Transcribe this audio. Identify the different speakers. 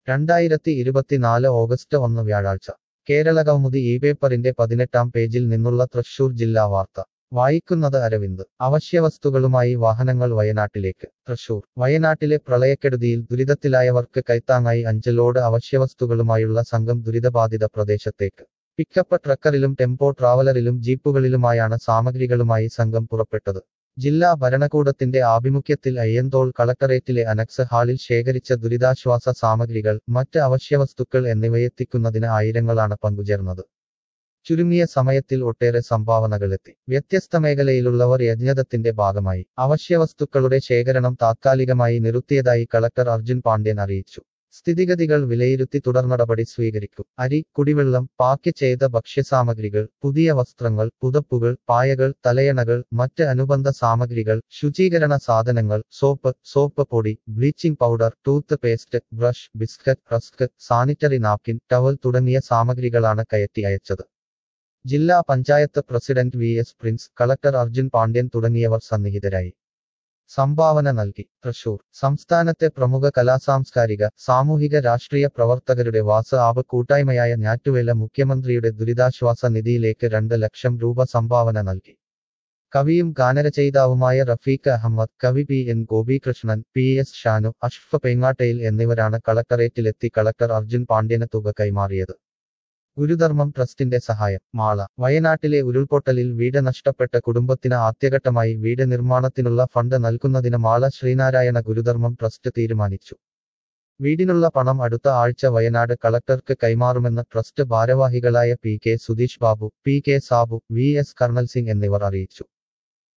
Speaker 1: രണ്ടായിരത്തി ഇരുപത്തിനാല് ഓഗസ്റ്റ് ഒന്ന് വ്യാഴാഴ്ച കേരള കൗമുദി ഈ പേപ്പറിന്റെ പതിനെട്ടാം പേജിൽ നിന്നുള്ള തൃശൂർ ജില്ലാ വാർത്ത വായിക്കുന്നത് അരവിന്ദ് അവശ്യവസ്തുക്കളുമായി വാഹനങ്ങൾ വയനാട്ടിലേക്ക് തൃശൂർ വയനാട്ടിലെ പ്രളയക്കെടുതിയിൽ ദുരിതത്തിലായവർക്ക് കൈത്താങ്ങായി അഞ്ച് ലോഡ് അവശ്യവസ്തുക്കളുമായുള്ള സംഘം ദുരിതബാധിത പ്രദേശത്തേക്ക് പിക്കപ്പ് ട്രക്കറിലും ടെമ്പോ ട്രാവലറിലും ജീപ്പുകളിലുമായാണ് സാമഗ്രികളുമായി സംഘം പുറപ്പെട്ടത് ജില്ലാ ഭരണകൂടത്തിന്റെ ആഭിമുഖ്യത്തിൽ അയ്യന്തോൾ കളക്ടറേറ്റിലെ അനക്സ് ഹാളിൽ ശേഖരിച്ച ദുരിതാശ്വാസ സാമഗ്രികൾ മറ്റ് അവശ്യവസ്തുക്കൾ എന്നിവയെത്തിക്കുന്നതിന് ആയിരങ്ങളാണ് പങ്കുചേർന്നത് ചുരുങ്ങിയ സമയത്തിൽ ഒട്ടേറെ സംഭാവനകളെത്തി വ്യത്യസ്ത മേഖലയിലുള്ളവർ യജ്ഞത്തിന്റെ ഭാഗമായി അവശ്യവസ്തുക്കളുടെ ശേഖരണം താത്കാലികമായി നിർത്തിയതായി കളക്ടർ അർജുൻ പാണ്ഡ്യൻ അറിയിച്ചു സ്ഥിതിഗതികൾ വിലയിരുത്തി തുടർനടപടി സ്വീകരിക്കും അരി കുടിവെള്ളം പാക്ക് ചെയ്ത ഭക്ഷ്യസാമഗ്രികൾ പുതിയ വസ്ത്രങ്ങൾ പുതപ്പുകൾ പായകൾ തലയണകൾ മറ്റ് അനുബന്ധ സാമഗ്രികൾ ശുചീകരണ സാധനങ്ങൾ സോപ്പ് സോപ്പ് പൊടി bleaching powder toothpaste brush biscuit rusk sanitary napkin towel തുടങ്ങിയ സാമഗ്രികളാണ് കയറ്റി അയച്ചത് ജില്ലാ panchayat president V S Prince collector Arjun Pandian തുടങ്ങിയവർ സന്നിഹിതരായി സംഭാവന നൽകി തൃശൂർ സംസ്ഥാനത്തെ പ്രമുഖ കലാസാംസ്കാരിക സാമൂഹിക രാഷ്ട്രീയ പ്രവർത്തകരുടെ വാസ ആപ് കൂട്ടായ്മയായ ഞാറ്റുവേല മുഖ്യമന്ത്രിയുടെ ദുരിതാശ്വാസ നിധിയിലേക്ക് രണ്ട് ലക്ഷം രൂപ സംഭാവന നൽകി കവിയും ഗാനരചയിതാവുമായ റഫീഖ് അഹമ്മദ് കവി P N Gopikrishnan P S Shanu അഷ്ഫ് പേങ്ങാട്ടയിൽ എന്നിവരാണ് കളക്ടറേറ്റിലെത്തി കളക്ടർ അർജുൻ പാണ്ഡ്യന് തുക കൈമാറിയത് ഗുരുധർമ്മം ട്രസ്റ്റിന്റെ സഹായം മാള വയനാട്ടിലെ ഉരുൾപൊട്ടലിൽ വീട് നഷ്ടപ്പെട്ട കുടുംബത്തിന് ആദ്യഘട്ടമായി വീട് നിർമ്മാണത്തിനുള്ള ഫണ്ട് നൽകുന്നതിന് മാള ശ്രീനാരായണ ഗുരുധർമ്മം ട്രസ്റ്റ് തീരുമാനിച്ചു വീടിനുള്ള പണം അടുത്ത ആഴ്ച വയനാട് കളക്ടർക്ക് കൈമാറുമെന്ന് ട്രസ്റ്റ് ഭാരവാഹികളായ P K Sudheesh Babu P K Sabu V S colonel Singh എന്നിവർ അറിയിച്ചു